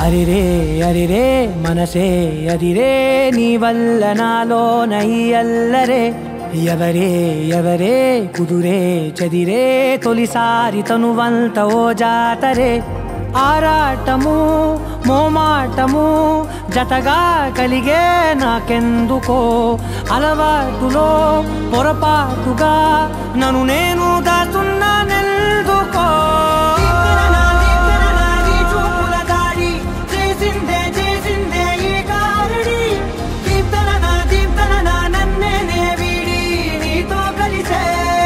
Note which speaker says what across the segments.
Speaker 1: అరిరే అరిరే మనసే అదిరే నీ వల్ల నాలో నయ్యల్లరే ఎవరే ఎవరే కుదురే చదిరే తొలిసారి తనువంత ఓ జాతరే ఆరాటము మోమాటము జతగా కలిగే నాకెందుకో అలవాటులో పొరపాటుగా నన్ను నేను దాచున్నానెందుకో చేసిందే చేసిందే ఈ కారణి దీప్తన నా దీప్తన నా నన్నే నే వీడి నీతో కలిసే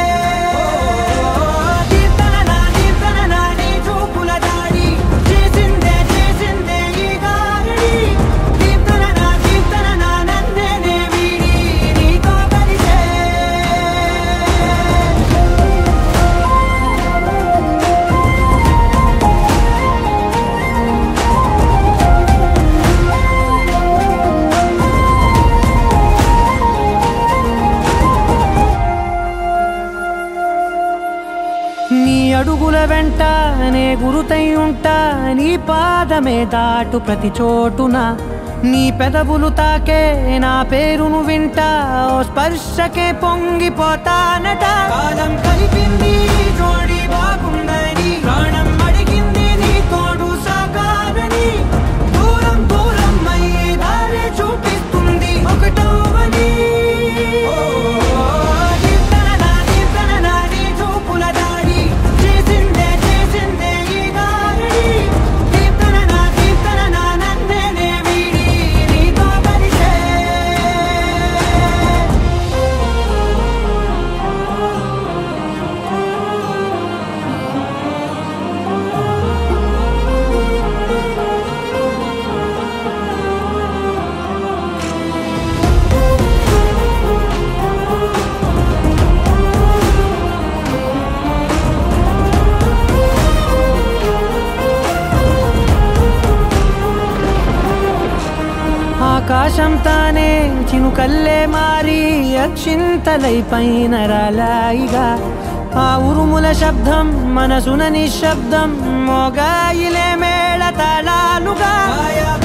Speaker 1: దీప్తన నా దీప్తన నా నీ చూపుల దాడి చేసిందే చేసిందే ఈ కారణి దీప్తన నా దీప్తన నా నన్నే నే వీడి నీతో కలిసే నీ అడుగుల వెంట నే గురుతై ఉంటా నీ పాదమే దాటు ప్రతి చోటున నీ పెదవులు తాకే నా పేరును వింటా ఓ స్పర్శకే పొంగిపోతానట కాలం కలిపింది జోడి బాగుందని ప్రాణం అడిగింది నీ తోడు సాగాలని దూరం దూరం అయ్యే దారి చూపిస్తుంది ఒకటవని దీప్తన నా దీప్తన నా నీ చూపుల దాడి చేసిందే చేసిందే ఈ దారి దీప్తన నా దీప్తన నా నన్నే నే వీడి నీతో కలిసే ఆకాశం తానే చినుకల్లే మారి అక్షింతలై పైన రాలాయిగా ఆ ఉరుముల శబ్దం మనసున నిశ్శబ్దం మోగాయిలే మేళ తాళాలుగా